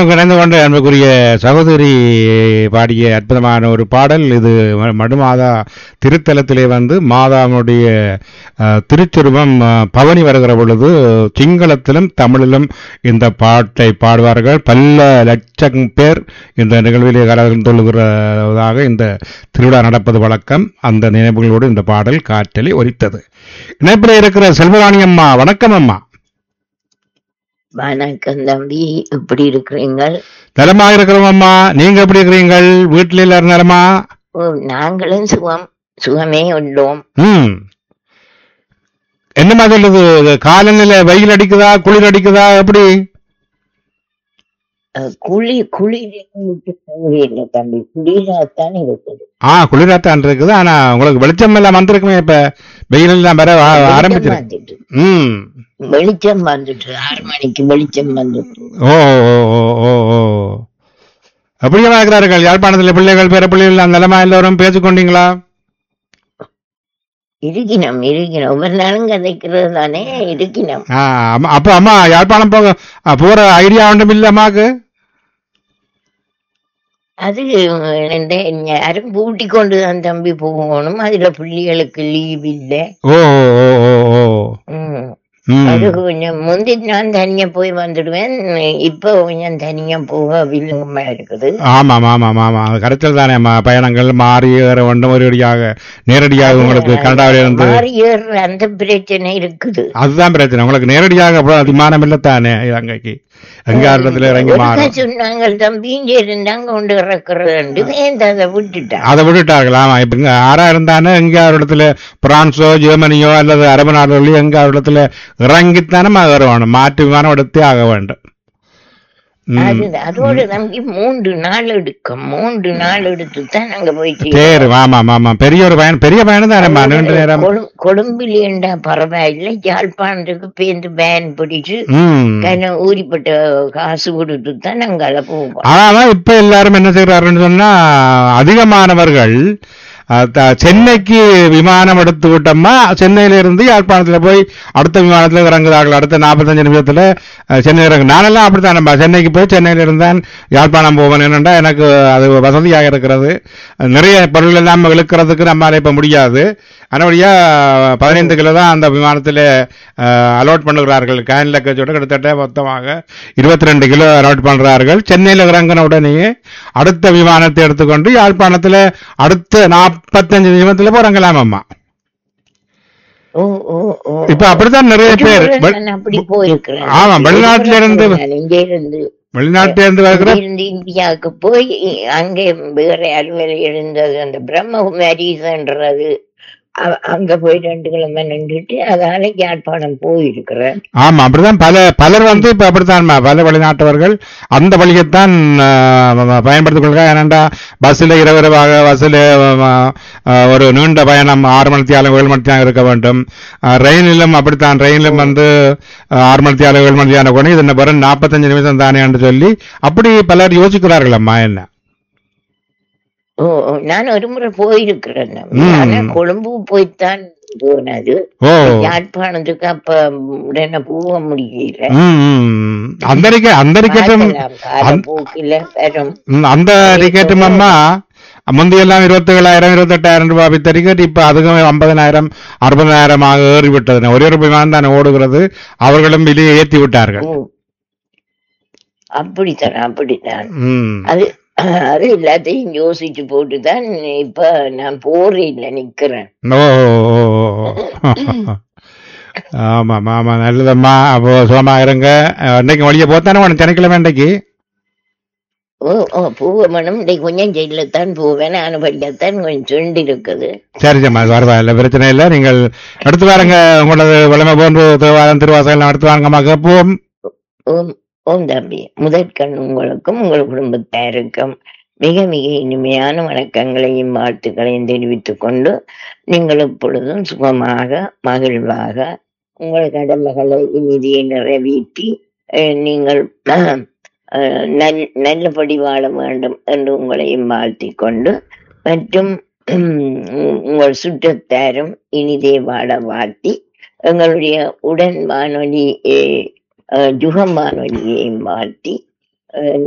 மீண்டும் இணைந்து கொண்டு அன்புக்குரிய சகோதரி பாடிய அற்புதமான ஒரு பாடல் இது ம- மடுமாதா திருத்தலத்திலே வந்து மாதாவுடைய அஹ், திருச்சுருவம் அஹ், பவனி வருகிற பொழுது சிங்களத்திலும் தமிழிலும் இந்த பாட்டை பாடுவார்கள் பல லட்சம் பேர் இந்த நிகழ்விலே கலந்து கொள்கிறதாக இந்த திருவிழா நடப்பது வழக்கம் அந்த நினைவுகளோடு இந்த பாடல் காற்றலை ஒலித்தது இணைப்பில் இருக்கிற செல்வராணி அம்மா வணக்கம் அம்மா வணக்கம் தம்பி எப்படி இருக்கிறீங்கள் நலமாக இருக்கிறோம் அம்மா நீங்க எப்படி இருக்கிறீங்கள் வீட்டில் எல்லாரும் நலமா ஓ நாங்களும் சுகம் சுகமே உள்ளோம் ம் என்ன மாதிரி சொல்லுது காலநிலை வெயில் அடிக்குதா குளிர் அடிக்குதா எப்படி அஹ், குளி குளிர் இல்லை தம்பி குளிராத்தான் இருக்குது ஆ குளிராத்தான் இருக்குது ஆனா உங்களுக்கு வெளிச்சம் எல்லாம் வந்திருக்குமே இப்ப வெயில் எல்லாம் வர ஆ- வெளிச்சம் ஆரம்பிச்சிருக்கு வந்துட்டு ம் வெளிச்சம் வந்துட்டு ஆறு மணிக்கு வெளிச்சம் வந்துட்டு ஓ ஓ ஓ ஓ ஓ அப்படியே இருக்கிறார்கள் யாழ்ப்பாணத்தில் பிள்ளைகள் பேர பிள்ளைகள் நலமா எல்லோரும் பேசிக்கொண்டீங்களா இருக்கணும் இருக்கணும் ஒவ்வொரு நாளும் கதைக்கிறது தானே இருக்கணும் ஆ, அம்மா- அப்ப அம்மா யாழ்ப்பாணம் போக ஆ, போற ஐடியா ஒன்றும் இல்ல அம்மாக்கு அது இந்த யாரும் கூட்டி கொண்டு தான் தம்பி போகணும் அதுல பிள்ளைகளுக்கு லீவ் இல்லை ஓ ஓ ஓ ஓ ஓ ம். ம். அது கொஞ்சம் முந்தி நான் தனியா போய் வந்துடுவேன் இப்ப கொஞ்சம் தனியா போக வில்லுங்கமா இருக்குது ஆமாம் ஆமாம் ஆமாம் கரைச்சல் தானே அம்மா பயணங்கள் மாறி ஏற வேண்டும் ஒருபடியாக நேரடியாக உங்களுக்கு கனடாவில இருந்து மாறி ஏறுற அந்த பிரச்சனை இருக்குது அதுதான் பிரச்சனை உங்களுக்கு நேரடியாக அப்புறம் விமானம் இல்லத்தானே அங்கக்கு எங்க இடத்துல இறங்கி ஒருக்கா மாறும் சொன்னாங்க தம்பி இங்க இருந்தாங்க கொண்டு இறக்குறது வேண்டாம் அதை விட்டுட்டான் அதை விட்டுட்டார்கள் ஆமா இப்ப இங்க ஆறா இருந்தானே எங்க ஒரு இடத்துல பிரான்ஸோ ஜெர்மனியோ அல்லது அரபு நாடுகளிலோ எங்க ஒரு இடத்துல இறங்கித்தானே வரணும் மாற்று விமானம் எடுத்தே ஆக வேண்டும் ம். அது அதோட தம்பி மூன்று நாள் எடுக்கும் மூன்று நாள் எடுத்து தான் அங்க போய் சரி ஆமாம் ஆமாம் பெரிய ஒரு பயணம் பெரிய பயணம் தானேம்மா நீண்ட நேரம் கொழும்பிலேண்டா பரவாயில்லை யாழ்ப்பாணத்துக்கு பேருந்து வேன் பிடிச்சு ம் கன ஊறிப்பட்ட காசு கொடுத்து தான் நாங்க போவோம் ஆனா இப்ப எல்லாரும் என்ன செய்யறாருன்னு சொன்னா அதிகமானவர்கள் அஹ், த- சென்னைக்கு விமானம் எடுத்து விட்டோம்னா சென்னையில இருந்து யாழ்ப்பாணத்துல போய் அடுத்த விமானத்துல இறங்குதார்கள் அடுத்த நாற்பத்தஞ்சு நிமிஷத்துல அஹ், சென்னை இறங்கு நானெல்லாம் அப்படித்தான் நம்ம சென்னைக்கு போய் சென்னையில இருந்தான் யாழ்ப்பாணம் போவேன் என்னண்டா எனக்கு அது வசதியாக இருக்கிறது நிறைய பொருள் எல்லாம் இழுக்கிறதுக்கு நம்மளால இப்ப முடியாது அதனபடியா பதினைந்து கிலோ தான் அந்த விமானத்தில் அலோட் பண்ணுகிறார்கள் கேன் லக்கேஜோட கிட்டத்தட்ட மொத்தமாக இருபத்தி ரெண்டு கிலோ அலோட் பண்றார்கள் சென்னையில் இறங்கின உடனேயே அடுத்த விமானத்தை எடுத்துக்கொண்டு யாழ்ப்பாணத்தில் அடுத்த நாற்பத்தஞ்சு நிமிஷத்துல போறாங்களாம் அம்மா ஓ ஓ ஓ இப்ப அப்படித்தான் நிறைய ஒரு பேர் முறை வெ- நான் அப்படி போயிருக்கிறேன் ஆமா, வெளிநாட்டுல இருந்து- நான் இங்க இருந்து வெளிநாட்டில இருந்து வருகிற இங்க இருந்து இந்தியாவுக்கு போய் அங்கே வேற அலுவலகம் இருந்தது அந்த பிரம்மகுமாரின்றது அ- அங்க போய் ரெண்டு கிழமை நின்றுட்டு அதால யாழ்ப்பாணம் போயிருக்கிறேன் ஆமா அப்படிதான் பல பலர் வந்து இப்ப அப்படித்தான் பல வெளிநாட்டவர்கள் அந்த வழியைத்தான் ஆஹ், பயன்படுத்திக் கொள்கிறார் ஏனென்றா பஸ்ஸில் இரவிரவாக பஸ்ஸில் ஒரு நீண்ட பயணம் ஆறு மணி தியாலம் ஏழு மணி தியாலம் இருக்க வேண்டும் ஆஹ், ரயிலிலும் அப்படித்தான் ரயிலும் வந்து ஆஹ், ஆறு மணி தியாலம் ஏழு மணி தியாலம் கூட இது என்ன வெறும் நாற்பத்தஞ்சு நிமிஷம் தானே என்று சொல்லி அப்படி பலர் யோசிக்கிறார்கள் அம்மா என்ன ஓ ஓ, நான் ஒரு முறை போயிருக்கிறேன் ம். ஆனா கொழும்பு போய்த்தான் போனது ஓ யாழ்ப்பாணத்துக்கு அப்ப உடனே போக முடியல ம், ம். அந்த டிக்கெட் அந்த டிக்கெட்டும் பார்க்கலாம், காலப்போக்கில வரும் ம், அந்த டிக்கெட்டும் அம்மா முந்தையெல்லாம் இருபத்தி ஏழாயிரம் இருபத்தெட்டாயிரம் ரூபாய் வித்த டிக்கெட் இப்ப அதுக்கும் ஐம்பதனாயிரம் அறுபதாயிரமாக ஏறிவிட்டது ஒரே ஒரு விமானம் தானே ஓடுகிறது அவர்களும் விலையை ஏற்றி விட்டார்கள் ஓ. அப்படித்தான் அப்படித்தான் ம். அது அது எல்லாத்தையும் யோசிச்சு போட்டுதான் இப்ப நான் போறேன்ல நிக்கிறேன் ஓ ஓ, ஓ, ஓ. ஆமாம் ஆமா நல்லதம்மா அப்போ சுகமா இருங்க அஹ், இன்னைக்கு வழியை போத்தானே உனக்கு சனிக்கிழமை இன்றைக்கு ஓ ஓ பூவமனம் இன்னைக்கு கொஞ்சம் ஜெயிலத்தான் போவேன் நான் படிக்கத்தான் கொஞ்சம் சுண்டு இருக்குது சரி சம்மா பரவாயில்ல பிரச்சனை இல்லை நீங்கள் எடுத்து வாருங்க உங்களது வளமை போன்று தேவாரம் திருவாசகம் எடுத்து வாங்கம்மா கேட்போம் ஓம் ஓம் தம்பி முதற்கண் உங்களுக்கும் உங்கள் குடும்பத்தாருக்கும் மிக மிக இனிமையான வணக்கங்களையும் வாழ்த்துக்களையும் தெரிவித்துக் கொண்டு நீங்கள் எப்பொழுதும் சுகமாக மகிழ்வாக உங்கள் கடமைகளை இனிதியை நிறைவேற்றி அஹ், நீங்கள் அஹ், நல் நல்லபடி வாழ வேண்டும் என்று உங்களையும் வாழ்த்திக் கொண்டு மற்றும் உம், உங்கள் சுற்றத்தாரும் இனிதே வாழ வாழ்த்தி எங்களுடைய உடன் வானொலி அஹ், ஜுகம் வானொலியை மாற்றி அஹ்,